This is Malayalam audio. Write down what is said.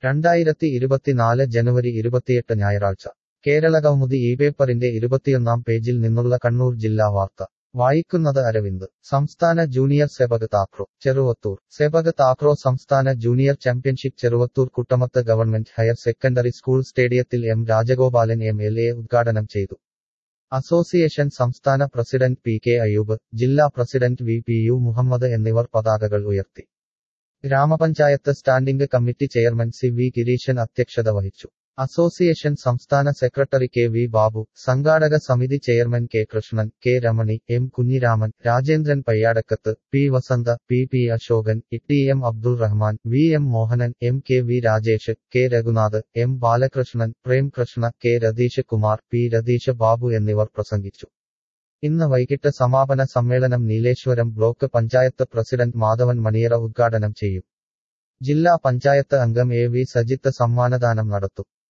രണ്ടായിരത്തി ഇരുപത്തിനാല് ജനുവരി ഇരുപത്തിയെട്ട് ഞായറാഴ്ച കേരള കൗമുദി ഈ പേപ്പറിന്റെ ഇരുപത്തിയൊന്നാം പേജിൽ നിന്നുള്ള കണ്ണൂർ ജില്ലാ വാർത്ത വായിക്കുന്നത് അരവിന്ദ് സംസ്ഥാന junior sepak takraw Cheruvathur sepak takraw സംസ്ഥാന junior championship Cheruvathur Kuttamath government higher secondary school സ്റ്റേഡിയത്തിൽ M Rajagopalan M L A ഉദ്ഘാടനം ചെയ്തു അസോസിയേഷൻ സംസ്ഥാന പ്രസിഡന്റ് പി കെ അയൂബ് ജില്ലാ president V P U Muhammad എന്നിവർ പതാകകൾ ഉയർത്തി ഗ്രാമപഞ്ചായത്ത് standing committee chairman C V Gireeshan അധ്യക്ഷത വഹിച്ചു അസോസിയേഷൻ സംസ്ഥാന സെക്രട്ടറി കെ വി ബാബു സംഘാടക സമിതി chairman K Krishnan K Ramani M Kunhiraman Rajendran Payyadakkath P Vasantha P P Asokan T M Abdul Rahman V M Mohanan M K V Rajesh K Raghunath M Balakrishnan Prem Krishna K Ratheesh Kumar P Ratheesh Babu എന്നിവർ പ്രസംഗിച്ചു ഇന്ന് വൈകിട്ട് സമാപന സമ്മേളനം നീലേശ്വരം ബ്ലോക്ക് പഞ്ചായത്ത് പ്രസിഡന്റ് മാധവൻ മണിയറ ഉദ്ഘാടനം ചെയ്യും ജില്ലാ പഞ്ചായത്ത് അംഗം എ വി സജിത്ത് സമ്മാനദാനം നടത്തും